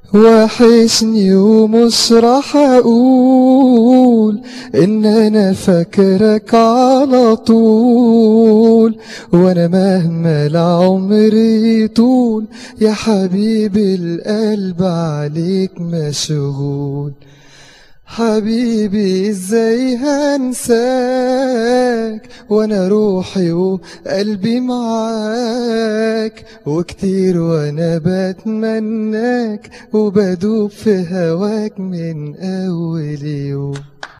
وحشني ومش راح اقول ان انا فاكرك على طول وانا مهما العمر طول يا حبيبي القلب عليك مشغول حبيبي ازاي هنساك وانا روحي وقلبي معاك وكتير وانا بتمناك وبدوب في هواك من اول يوم